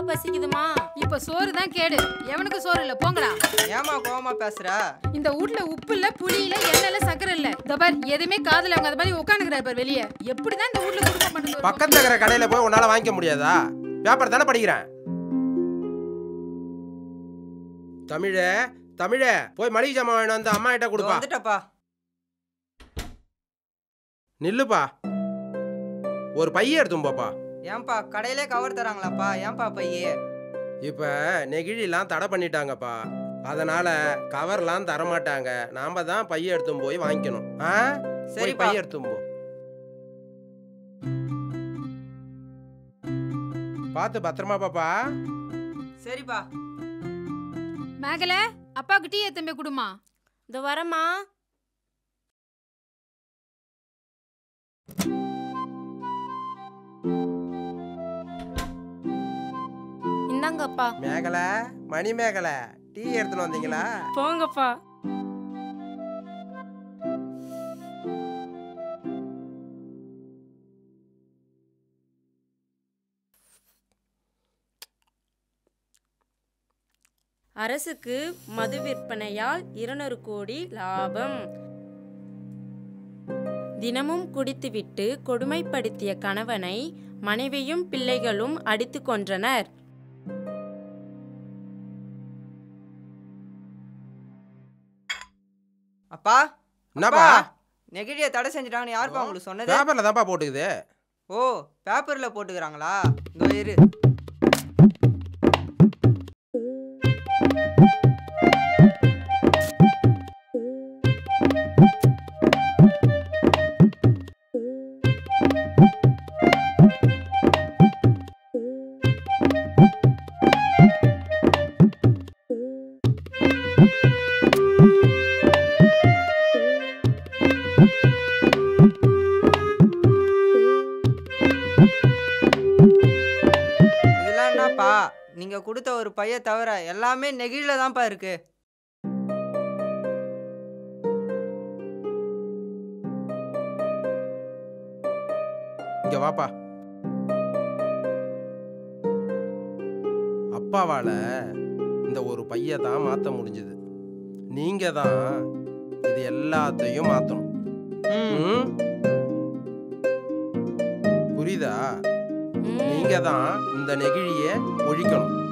பசிக்குதுமா இப்ப சோறு தான் கேடு எவனுக்கு சோறு இல்ல போங்கடா ஏமா கோவமா பேசுற இந்த வீட்ல உப்பு இல்ல புளி இல்ல எண்ணெய் இல்ல சக்கரை இல்ல இந்த பார் எதுவுமே காதுல அவங்க அது மாதிரி உட்காந்துக்கிறாரு பார் வெளியே எப்படிதான் இந்த வீட்ல குடும்பம் பண்றது பக்கத்துல இருக்கிற கடையில போய் உன்னால வாங்கிக்க முடியாதா வியாபாரம் தானே படிக்கிறேன் தமிழே தமிழே போய் மளிகை ஜாமான் வாங்கிட்டு வந்து அம்மா கிட்ட இதோ கொடுப்பா வந்துட்டப்பா நில்லுப்பா ஒரு பைய எடுத்தும் போப்பா ஏன்பா கடையிலே கவர் தராங்களாப்பா ஏன்பா பையே இப்ப நெகிழிலாம் தடை பண்ணிட்டாங்கப்பா அதனால கவர்லாம் தரமாட்டாங்க நாம தான் பைய எடுத்தும் போய் வாங்கிக்கணும் ஆ சரி சரிப்பா பைய எடுத்தும் போ பார்த்து பத்திரமா பாப்பா சரிப்பா மேகல அப்பாவுக்கு டீ எத்தம்பி குடுமா இந்த வரமா இந்தாங்கப்பா மேகலை மணி மேகலை டீ எடுத்துன்னு வந்தீங்களா போங்கப்பா அரசுக்கு மது விற்பனையால் இருநூறு கோடி லாபம் தினமும் குடித்துவிட்டு கொடுமைப்படுத்திய கணவனை மனைவியும் பிள்ளைகளும் அடித்து கொன்றனர் அப்பா என்னப்பா நெகிழியை தடை செஞ்சுட்டாங்கன்னு யாருப்பா உங்களுக்கு சொன்னது பேப்பர்ல தான்ப்பா போட்டுக்குது ஓ பேப்பர்ல போட்டுக்கிறாங்களா இதோ இரு இதெல்லாம் என்னப்பா நீங்க கொடுத்த ஒரு பைய தவிர எல்லாமே நெகிழில தான்ப்பா இருக்கு இங்க வாப்பா அப்பாவால இந்த ஒரு பைய தான் மாத்த முடிஞ்சது நீங்க தான் இது எல்லாத்தையும் மாத்தணும் ம், ம்? புரியுதா ம். நீங்க தான் இந்த நெகிழிய ஒழிக்கணும்